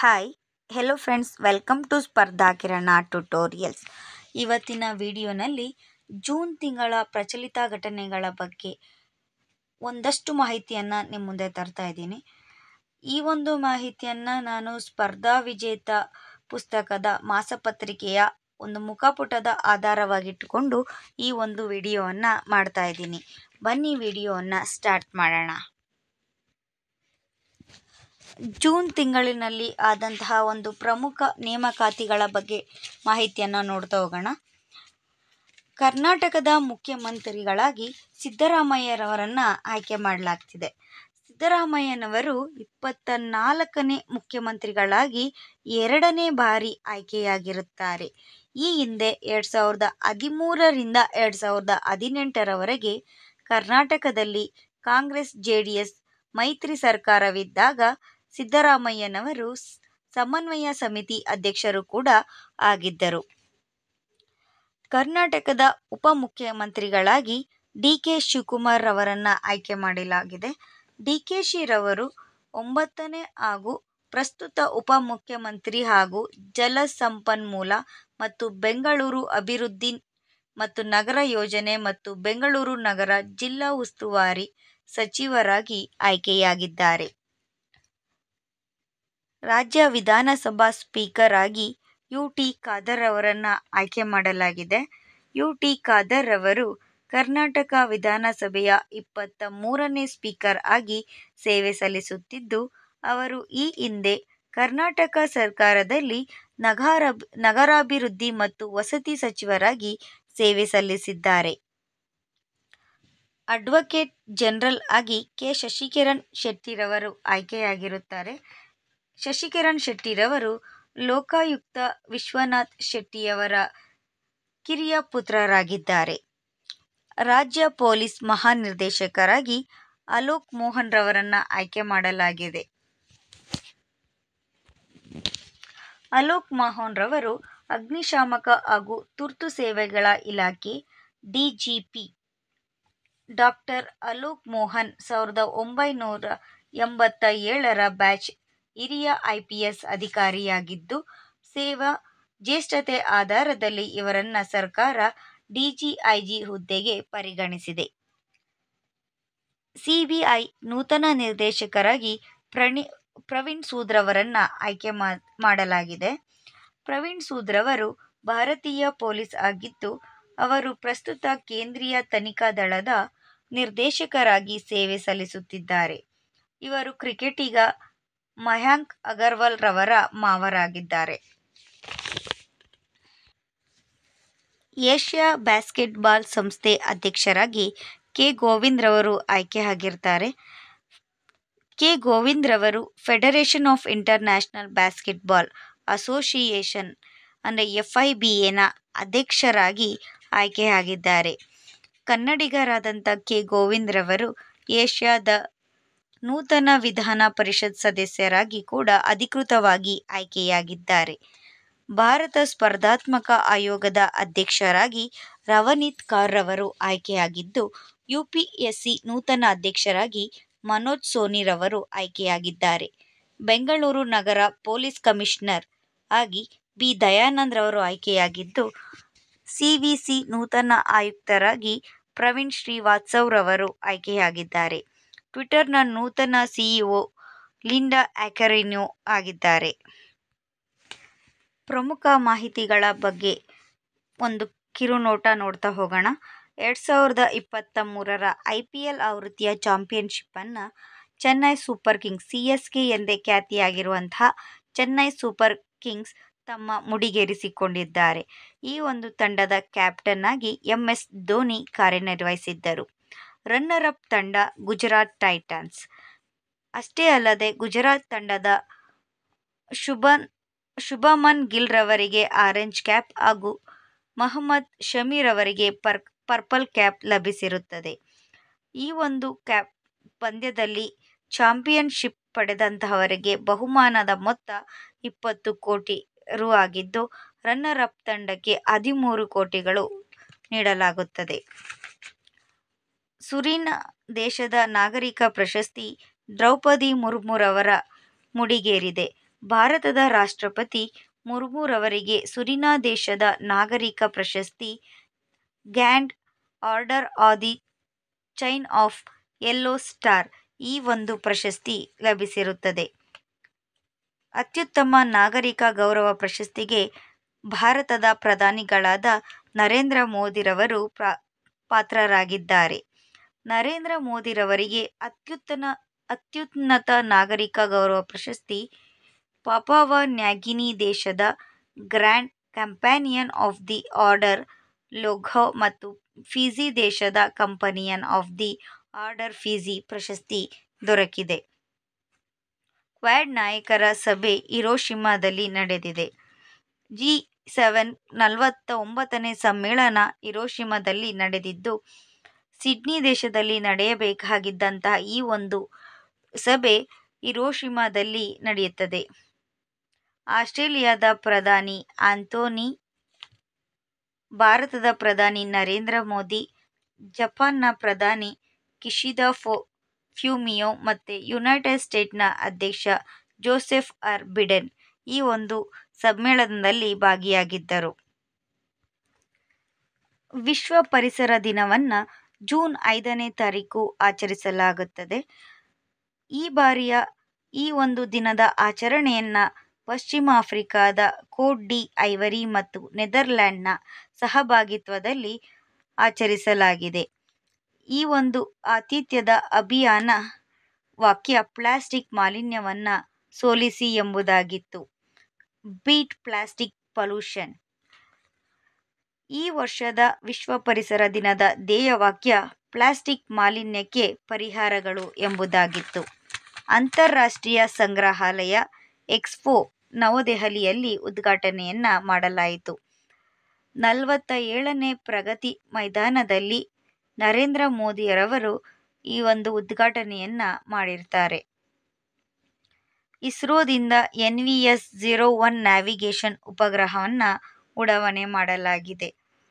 Hi hello friends welcome to Spardha Kirana tutorials ಇವತ್ತಿನ ವಿಡಿಯೋನಲ್ಲಿ June ತಿಂಗಳ ಪ್ರಚಲಿತ ಘಟನೆಗಳ ಬಗ್ಗೆ ಒಂದಷ್ಟು ಮಾಹಿತಿಯನ್ನು ನಿಮ್ಮ ಮುಂದೆ ತರ್ತಾ ಇದ್ದೀನಿ ಈ ಒಂದು ಮಾಹಿತಿಯನ್ನು ನಾನು ಸ್ಪರ್ಧಾ ವಿಜೇತ ಪುಸ್ತಕದ ಮಾಸಪತ್ರಿಕೆಯ ಒಂದು ಮುಖಪುಟದ ಆಧಾರವಾಗಿಟ್ಟುಕೊಂಡು ಈ ಒಂದು ವಿಡಿಯೋವನ್ನು ಮಾಡ್ತಾ ಇದ್ದೀನಿ ಬನ್ನಿ ವಿಡಿಯೋವನ್ನು ಸ್ಟಾರ್ಟ್ ಮಾಡೋಣ ಜೂನ್ ತಿಂಗಳಿನಲ್ಲಿ ಆದಂತಹ ಒಂದು ಪ್ರಮುಖ ನೇಮಕಾತಿಗಳ ಬಗ್ಗೆ ಮಾಹಿತಿಯನ್ನು ನೋಡ್ತಾ ಹೋಗೋಣ ಕರ್ನಾಟಕದ ಮುಖ್ಯಮಂತ್ರಿಗಳಾಗಿ ಸಿದ್ದರಾಮಯ್ಯರವರನ್ನು ಆಯ್ಕೆ ಮಾಡಲಾಗ್ತಿದೆ ಸಿದ್ದರಾಮಯ್ಯನವರು ಇಪ್ಪತ್ತ ನಾಲ್ಕನೇ ಮುಖ್ಯಮಂತ್ರಿಗಳಾಗಿ ಎರಡನೇ ಬಾರಿ ಆಯ್ಕೆಯಾಗಿರುತ್ತಾರೆ ಈ ಹಿಂದೆ ಎರಡು ಸಾವಿರದ ಹದಿಮೂರರಿಂದ ಎರಡು ಸಾವಿರದ ಹದಿನೆಂಟರವರೆಗೆ ಕರ್ನಾಟಕದಲ್ಲಿ ಕಾಂಗ್ರೆಸ್ ಜೆ ಡಿ ಎಸ್ ಮೈತ್ರಿ ಸರ್ಕಾರವಿದ್ದಾಗ ಸಿದ್ದರಾಮಯ್ಯನವರು ಸಮನ್ವಯ ಸಮಿತಿ ಅಧ್ಯಕ್ಷರು ಕೂಡ ಆಗಿದ್ದರು ಕರ್ನಾಟಕದ ಉಪಮುಖ್ಯಮಂತ್ರಿಗಳಾಗಿ ಡಿ ಕೆ ಶಿವಕುಮಾರ್ ಅವರನ್ನು ಆಯ್ಕೆ ಮಾಡಲಾಗಿದೆ ಡಿ ಕೆ ಶಿರವರು ಒಂಬತ್ತನೇ ಹಾಗೂ ಪ್ರಸ್ತುತ ಉಪಮುಖ್ಯಮಂತ್ರಿ ಹಾಗೂ ಜಲ ಸಂಪನ್ಮೂಲ ಮತ್ತು ಬೆಂಗಳೂರು ಅಭಿವೃದ್ಧಿ ಮತ್ತು ನಗರ ಯೋಜನೆ ಮತ್ತು ಬೆಂಗಳೂರು ನಗರ ಜಿಲ್ಲಾ ಉಸ್ತುವಾರಿ ಸಚಿವರಾಗಿ ಆಯ್ಕೆಯಾಗಿದ್ದಾರೆ ರಾಜ್ಯ ವಿಧಾನಸಭಾ ಸ್ಪೀಕರ್ ಆಗಿ ಯು ಟಿ ಖಾದರ್ ಅವರನ್ನು ಆಯ್ಕೆ ಮಾಡಲಾಗಿದೆ ಯು ಟಿ ಖಾದರ್ ಅವರು ಕರ್ನಾಟಕ ವಿಧಾನಸಭೆಯ ಇಪ್ಪತ್ತ ಮೂರನೇ ಸ್ಪೀಕರ್ ಆಗಿ ಸೇವೆ ಸಲ್ಲಿಸುತ್ತಿದ್ದು ಅವರು ಈ ಹಿಂದೆ ಕರ್ನಾಟಕ ಸರ್ಕಾರದಲ್ಲಿ ನಗರ ನಗರಾಭಿವೃದ್ಧಿ ಮತ್ತು ವಸತಿ ಸಚಿವರಾಗಿ ಸೇವೆ ಸಲ್ಲಿಸಿದ್ದಾರೆ ಅಡ್ವೊಕೇಟ್ ಜನರಲ್ ಆಗಿ ಕೆ ಶಶಿಕಿರಣ್ ಶೆಟ್ಟಿರವರು ಆಯ್ಕೆಯಾಗಿರುತ್ತಾರೆ ಶಶಿಕಿರಣ್ ಶೆಟ್ಟಿರವರು ಲೋಕಾಯುಕ್ತ ವಿಶ್ವನಾಥ್ ಶೆಟ್ಟಿಯವರ ಕಿರಿಯ ಪುತ್ರರಾಗಿದ್ದಾರೆ ರಾಜ್ಯ ಪೊಲೀಸ್ ಮಹಾನಿರ್ದೇಶಕರಾಗಿ ಅಲೋಕ್ ಮೋಹನ್ ರವರನ್ನು ಆಯ್ಕೆ ಮಾಡಲಾಗಿದೆ ಅಲೋಕ್ ಮೋಹನ್ ರವರು ಅಗ್ನಿಶಾಮಕ ಹಾಗೂ ತುರ್ತು ಸೇವೆಗಳ ಇಲಾಖೆ ಡಿಜಿಪಿ ಡಾಕ್ಟರ್ ಅಲೋಕ್ ಮೋಹನ್ ಸಾವಿರದ ಒಂಬೈನೂರ ಎಂಬತ್ತ ಏಳರ ಬ್ಯಾಚ್ ಹಿರಿಯ ಐ ಪಿ ಎಸ್ ಅಧಿಕಾರಿಯಾಗಿದ್ದು ಸೇವಾ ಜ್ಯೇಷ್ಠತೆ ಆಧಾರದಲ್ಲಿ ಇವರನ್ನು ಸರ್ಕಾರ ಡಿಜಿಐಜಿ ಹುದ್ದೆಗೆ ಪರಿಗಣಿಸಿದೆ ಸಿಬಿಐ ನೂತನ ನಿರ್ದೇಶಕರಾಗಿ ಪ್ರಣಿ ಪ್ರವೀಣ್ ಸೂದ್ರವರನ್ನು ಆಯ್ಕೆ ಮಾಡಲಾಗಿದೆ ಪ್ರವೀಣ್ ಸೂದ್ರವರು ಭಾರತೀಯ ಪೊಲೀಸ್ ಆಗಿದ್ದು ಅವರು ಪ್ರಸ್ತುತ ಕೇಂದ್ರೀಯ ತನಿಖಾ ದಳದ ನಿರ್ದೇಶಕರಾಗಿ ಸೇವೆ ಸಲ್ಲಿಸುತ್ತಿದ್ದಾರೆ ಇವರು ಕ್ರಿಕೆಟಿಗ ಮಯಾಂಕ್ ಅಗರ್ವಾಲ್ ರವರ ಮಾವರಾಗಿದ್ದಾರೆ ಏಷ್ಯಾ ಬ್ಯಾಸ್ಕೆಟ್ಬಾಲ್ ಸಂಸ್ಥೆ ಅಧ್ಯಕ್ಷರಾಗಿ ಕೆ ಗೋವಿಂದ್ ರವರು ಆಯ್ಕೆಯಾಗಿರ್ತಾರೆ ಕೆ ಗೋವಿಂದ್ ರವರು federation of international basketball association ಅಂದರೆ ಎಫ್ ಐ ಬಿ ಎನ ಅಧ್ಯಕ್ಷರಾಗಿ ಆಯ್ಕೆಯಾಗಿದ್ದಾರೆ ಕನ್ನಡಿಗರಾದಂಥ ಕೆ ಗೋವಿಂದ್ ರವರು ಏಷ್ಯಾದ ನೂತನ ವಿಧಾನ ಪರಿಷತ್ ಸದಸ್ಯರಾಗಿ ಕೂಡ ಅಧಿಕೃತವಾಗಿ ಆಯ್ಕೆಯಾಗಿದ್ದಾರೆ ಭಾರತ ಸ್ಪರ್ಧಾತ್ಮಕ ಆಯೋಗದ ಅಧ್ಯಕ್ಷರಾಗಿ ರವನೀತ್ ಕಾರ್ ರವರು ಆಯ್ಕೆಯಾಗಿದ್ದು ಯು ಪಿ ಎಸ್ ಸಿ ನೂತನ ಅಧ್ಯಕ್ಷರಾಗಿ ಮನೋಜ್ ಸೋನಿ ರವರು ಆಯ್ಕೆಯಾಗಿದ್ದಾರೆ ಬೆಂಗಳೂರು ನಗರ ಪೊಲೀಸ್ ಕಮಿಷನರ್ ಆಗಿ ಬಿ ದಯಾನಂದ್ ರವರು ಆಯ್ಕೆಯಾಗಿದ್ದು ಸಿ ವಿ ಸಿ ನೂತನ ಆಯುಕ್ತರಾಗಿ ಪ್ರವೀಣ್ ಶ್ರೀವಾತ್ಸವ್ ರವರು ಆಯ್ಕೆಯಾಗಿದ್ದಾರೆ ಟ್ವಿಟರ್ನ ನೂತನ ಸಿಇಒ ಲಿಂಡಾ ಆ್ಯಕ್ಯಾರಿನೋ ಆಗಿದ್ದಾರೆ ಪ್ರಮುಖ ಮಾಹಿತಿಗಳ ಬಗ್ಗೆ ಒಂದು ಕಿರುನೋಟ ನೋಡ್ತಾ ಹೋಗೋಣ ಎರಡು ಸಾವಿರದ ಇಪ್ಪತ್ತ ಮೂರರ ಐ ಪಿ ಎಲ್ ಆವೃತ್ತಿಯ ಚಾಂಪಿಯನ್ಶಿಪ್ಪನ್ನು Chennai super kings C S K ಎಂದೇ ಖ್ಯಾತಿಯಾಗಿರುವಂತಹ ಚೆನ್ನೈ ಸೂಪರ್ ಕಿಂಗ್ಸ್ ತಮ್ಮ ಮುಡಿಗೇರಿಸಿಕೊಂಡಿದ್ದಾರೆ ಈ ಒಂದು ತಂಡದ ಕ್ಯಾಪ್ಟನ್ ಆಗಿ ಎಂ ಎಸ್ ಧೋನಿ ಕಾರ್ಯನಿರ್ವಹಿಸಿದ್ದರು ರನ್ನರ್ ಅಪ್ ತಂಡ ಗುಜರಾತ್ ಟೈಟನ್ಸ್ ಅಷ್ಟೇ ಅಲ್ಲದೆ ಗುಜರಾತ್ ತಂಡದ ಶುಭನ್ ಶುಭಮನ್ ಗಿಲ್ ರವರಿಗೆ ಆರೆಂಜ್ ಕ್ಯಾಪ್ ಹಾಗೂ ಮಹಮ್ಮದ್ ಶಮೀರ್ ಅವರಿಗೆ ಪರ್ ಪರ್ಪಲ್ ಕ್ಯಾಪ್ ಲಭಿಸಿರುತ್ತದೆ ಈ ಒಂದು ಕ್ಯಾಪ್ ಪಂದ್ಯದಲ್ಲಿ ಚಾಂಪಿಯನ್ಶಿಪ್ ಪಡೆದಂತಹವರಿಗೆ ಬಹುಮಾನದ ಮೊತ್ತ ಇಪ್ಪತ್ತು ಕೋಟಿ ರು ಆಗಿದ್ದು ರನ್ನರ್ ಅಪ್ ತಂಡಕ್ಕೆ ಹದಿಮೂರು ಕೋಟಿಗಳು ನೀಡಲಾಗುತ್ತದೆ ಸುರಿನ ದೇಶದ ನಾಗರಿಕ ಪ್ರಶಸ್ತಿ ದ್ರೌಪದಿ ಮುರ್ಮುರವರ ಮುಡಿಗೇರಿದೆ ಭಾರತದ ರಾಷ್ಟ್ರಪತಿ ಮುರ್ಮುರವರಿಗೆ ಸುರಿನಾ ದೇಶದ ನಾಗರಿಕ ಪ್ರಶಸ್ತಿ grand order of the chain of yellow star ಈ ಒಂದು ಪ್ರಶಸ್ತಿ ಲಭಿಸಿರುತ್ತದೆ. ಅತ್ಯುತ್ತಮ ನಾಗರಿಕ ಗೌರವ ಪ್ರಶಸ್ತಿಗೆ ಭಾರತದ ಪ್ರಧಾನಿಗಳಾದ ನರೇಂದ್ರ ಮೋದಿರವರು ಪಾತ್ರರಾಗಿದ್ದಾರೆ. ನರೇಂದ್ರ ಮೋದಿರವರಿಗೆ ಅತ್ಯುನ್ನತ ನಾಗರಿಕ ಗೌರವ ಪ್ರಶಸ್ತಿ ಪಪುವಾ ನ್ಯೂಗಿನಿ ದೇಶದ grand companion of the order ಲೋಂಗ್ ಮತ್ತು ಫಿಜಿ ದೇಶದ companion of the order Fiji ಪ್ರಶಸ್ತಿ ದೊರಕಿದೆ. ಕ್ವಾಡ್ ನಾಯಕರ ಸಭೆ ಹಿರೋಷಿಮಾದಲ್ಲಿ ನಡೆದಿದೆ. ಜಿ ಸೆವೆನ್ನ ನಲವತ್ತ ಒಂಬತ್ತನೇ ಸಮ್ಮೇಳನ ಹಿರೋಷಿಮಾದಲ್ಲಿ ನಡೆದಿದ್ದು, ಸಿಡ್ನಿ ದೇಶದಲ್ಲಿ ನಡೆಯಬೇಕಾಗಿದ್ದಂತಹ ಈ ಒಂದು ಸಭೆ ಹಿರೋಷಿಮಾದಲ್ಲಿ ನಡೆಯುತ್ತದೆ. ಆಸ್ಟ್ರೇಲಿಯದ ಪ್ರಧಾನಿ ಆಂಥೋನಿ, ಭಾರತದ ಪ್ರಧಾನಿ ನರೇಂದ್ರ ಮೋದಿ, ಜಪಾನ್ನ ಪ್ರಧಾನಿ ಕಿಶಿದಾ ಫುಮಿಯೋ ಮತ್ತು ಯುನೈಟೆಡ್ ಸ್ಟೇಟ್ಸ್ನ ಅಧ್ಯಕ್ಷ ಜೋಸೆಫ್ ಆರ್ ಬಿಡೆನ್ ಈ ಒಂದು ಸಮ್ಮೇಳನದಲ್ಲಿ ಭಾಗಿಯಾಗಿದ್ದರು. ವಿಶ್ವ ಪರಿಸರ ದಿನವನ್ನ ಜೂನ್ ಐದನೇ ತಾರೀಕು ಆಚರಿಸಲಾಗುತ್ತದೆ. ಈ ಬಾರಿಯ ಈ ಒಂದು ದಿನದ ಆಚರಣೆಯನ್ನ ಪಶ್ಚಿಮ ಆಫ್ರಿಕಾದ ಕೋಟ್ ಡಿ ಐವರಿ ಮತ್ತು ನೆದರ್ಲ್ಯಾಂಡ್ನ ಸಹಭಾಗಿತ್ವದಲ್ಲಿ ಆಚರಿಸಲಾಗಿದೆ. ಈ ಒಂದು ಆತಿಥ್ಯದ ಅಭಿಯಾನ ವಾಕ್ಯ ಪ್ಲಾಸ್ಟಿಕ್ ಮಾಲಿನ್ಯವನ್ನ ಸೋಲಿಸಿ ಎಂಬುದಾಗಿತ್ತು. Beet plastic pollution. ಈ ವರ್ಷದ ವಿಶ್ವ ಪರಿಸರ ದಿನದ ಧ್ಯೇಯವಾಕ್ಯ ಪ್ಲಾಸ್ಟಿಕ್ ಮಾಲಿನ್ಯಕ್ಕೆ ಪರಿಹಾರಗಳು ಎಂಬುದಾಗಿತ್ತು. ಅಂತಾರಾಷ್ಟ್ರೀಯ ಸಂಗ್ರಹಾಲಯ ಎಕ್ಸ್ಪೋ ನವದೆಹಲಿಯಲ್ಲಿ ಉದ್ಘಾಟನೆಯನ್ನ ಮಾಡಲಾಯಿತು. ನಲವತ್ತ ಏಳನೇ ಪ್ರಗತಿ ಮೈದಾನದಲ್ಲಿ ನರೇಂದ್ರ ಮೋದಿರವರು ಈ ಒಂದು ಉದ್ಘಾಟನೆಯನ್ನ ಮಾಡಿರ್ತಾರೆ. ಇಸ್ರೋದಿಂದ ಎನ್ವಿಎಸ್-ಝೀರೋ ಒನ್ ನ್ಯಾವಿಗೇಷನ್ ಉಪಗ್ರಹವನ್ನ ಉಡಾವಣೆ ಮಾಡಲಾಗಿದೆ.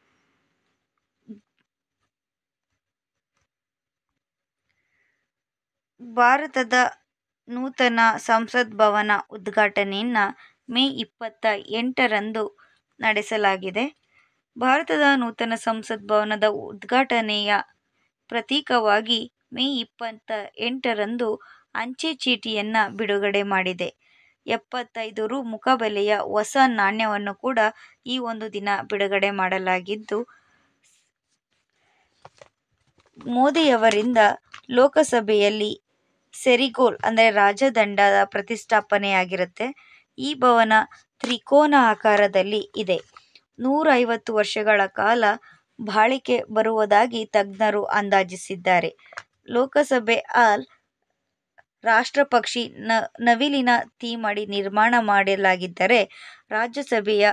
ಭಾರತದ ನೂತನ ಸಂಸತ್ ಭವನ ಉದ್ಘಾಟನೆಯನ್ನ ಮೇ ಇಪ್ಪತ್ತ ಎಂಟರಂದು ನಡೆಸಲಾಗಿದೆ. ಭಾರತದ ನೂತನ ಸಂಸತ್ ಭವನದ ಉದ್ಘಾಟನೆಯ ಪ್ರತೀಕವಾಗಿ ಮೇ ಇಪ್ಪತ್ತ ಎಂಟರಂದು ಅಂಚೆ ಚೀಟಿಯನ್ನ ಬಿಡುಗಡೆ ಮಾಡಿದೆ. ಎಪ್ಪತ್ತೈದು ರೂ. ಮುಖಬೆಲೆಯ ಹೊಸ ನಾಣ್ಯವನ್ನು ಕೂಡ ಈ ಒಂದು ದಿನ ಬಿಡುಗಡೆ ಮಾಡಲಾಗಿದ್ದು, ಮೋದಿಯವರಿಂದ ಲೋಕಸಭೆಯಲ್ಲಿ ಸೆರಿಗೋಲ್ ಅಂದರೆ ರಾಜದಂಡದ ಪ್ರತಿಷ್ಠಾಪನೆಯಾಗಿರುತ್ತೆ. ಈ ಭವನ ತ್ರಿಕೋನ ಆಕಾರದಲ್ಲಿ ಇದೆ. ನೂರ ಐವತ್ತು ವರ್ಷಗಳ ಕಾಲ ಬಾಳಿಕೆ ಬರುವುದಾಗಿ ತಜ್ಞರು ಅಂದಾಜಿಸಿದ್ದಾರೆ. ಲೋಕಸಭೆ ಹಾಲ್ ರಾಷ್ಟ್ರಪಕ್ಷಿ ನವಿಲಿನ ಥೀಮಡಿ ನಿರ್ಮಾಣ ಮಾಡಲಾಗಿದ್ದರೆ, ರಾಜ್ಯಸಭೆಯ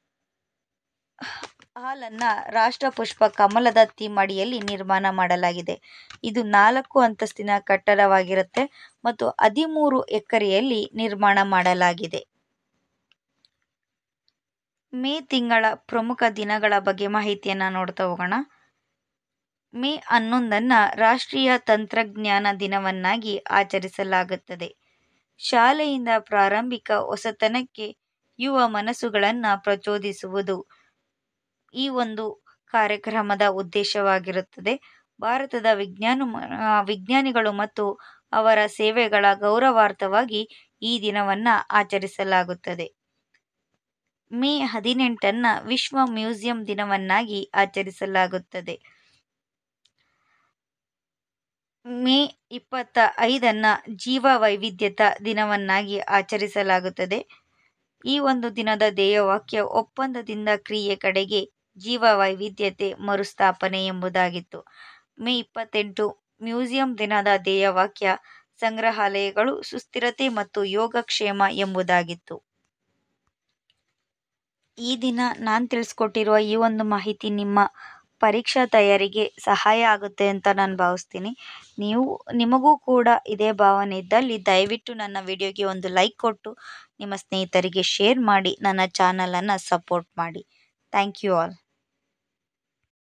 ಹಾಲನ್ನ ರಾಷ್ಟ್ರಪುಷ್ಪ ಕಮಲದ ಥೀಮ್ ಅಡಿಯಲ್ಲಿ ನಿರ್ಮಾಣ ಮಾಡಲಾಗಿದೆ. ಇದು ನಾಲ್ಕು ಅಂತಸ್ತಿನ ಕಟ್ಟಡವಾಗಿರುತ್ತೆ ಮತ್ತು ಹದಿಮೂರು ಎಕರೆಯಲ್ಲಿ ನಿರ್ಮಾಣ ಮಾಡಲಾಗಿದೆ. ಮೇ ತಿಂಗಳ ಪ್ರಮುಖ ದಿನಗಳ ಬಗ್ಗೆ ಮಾಹಿತಿಯನ್ನ ನೋಡ್ತಾ ಹೋಗೋಣ. ಮೇ ಹನ್ನೊಂದನ್ನ ರಾಷ್ಟ್ರೀಯ ತಂತ್ರಜ್ಞಾನ ದಿನವನ್ನಾಗಿ ಆಚರಿಸಲಾಗುತ್ತದೆ. ಶಾಲೆಯಿಂದ ಪ್ರಾರಂಭಿಕ ಹೊಸತನಕ್ಕೆ ಯುವ ಮನಸ್ಸುಗಳನ್ನ ಪ್ರಚೋದಿಸುವುದು ಈ ಒಂದು ಕಾರ್ಯಕ್ರಮದ ಉದ್ದೇಶವಾಗಿರುತ್ತದೆ. ಭಾರತದ ವಿಜ್ಞಾನಿಗಳು ಮತ್ತು ಅವರ ಸೇವೆಗಳ ಗೌರವಾರ್ಥವಾಗಿ ಈ ದಿನವನ್ನ ಆಚರಿಸಲಾಗುತ್ತದೆ. ಮೇ ಹದಿನೆಂಟನ್ನ ವಿಶ್ವ ಮ್ಯೂಸಿಯಂ ದಿನವನ್ನಾಗಿ ಆಚರಿಸಲಾಗುತ್ತದೆ. ಮೇ ಇಪ್ಪತ್ತ ಐದನ್ನ ಜೀವ ವೈವಿಧ್ಯತಾ ದಿನವನ್ನಾಗಿ ಆಚರಿಸಲಾಗುತ್ತದೆ. ಈ ಒಂದು ದಿನದ ಧ್ಯೇಯವಾಕ್ಯ ಒಪ್ಪಂದದಿಂದ ಕ್ರಿಯೆ ಕಡೆಗೆ ಜೀವ ವೈವಿಧ್ಯತೆ ಮರುಸ್ಥಾಪನೆ ಎಂಬುದಾಗಿತ್ತು. ಮೇ ಇಪ್ಪತ್ತೆಂಟು ಮ್ಯೂಸಿಯಂ ದಿನದ ಧ್ಯೇಯವಾಕ್ಯ ಸಂಗ್ರಹಾಲಯಗಳು, ಸುಸ್ಥಿರತೆ ಮತ್ತು ಯೋಗಕ್ಷೇಮ ಎಂಬುದಾಗಿತ್ತು. ಈ ದಿನ ನಾನ್ ತಿಳಿಸಿಕೊಟ್ಟಿರುವ ಈ ಒಂದು ಮಾಹಿತಿ ನಿಮ್ಮ ಪರೀಕ್ಷಾ ತಯಾರಿಗೆ ಸಹಾಯ ಆಗುತ್ತೆ ಅಂತ ನಾನು ಭಾವಿಸ್ತೀನಿ. ನೀವು ನಿಮಗೂ ಕೂಡ ಇದೇ ಭಾವನೆ ಇದ್ದಲ್ಲಿ ದಯವಿಟ್ಟು ನನ್ನ ವಿಡಿಯೋಗೆ ಒಂದು ಲೈಕ್ ಕೊಟ್ಟು ನಿಮ್ಮ ಸ್ನೇಹಿತರಿಗೆ ಶೇರ್ ಮಾಡಿ ನನ್ನ ಚಾನಲನ್ನ ಸಪೋರ್ಟ್ ಮಾಡಿ. Thank you all.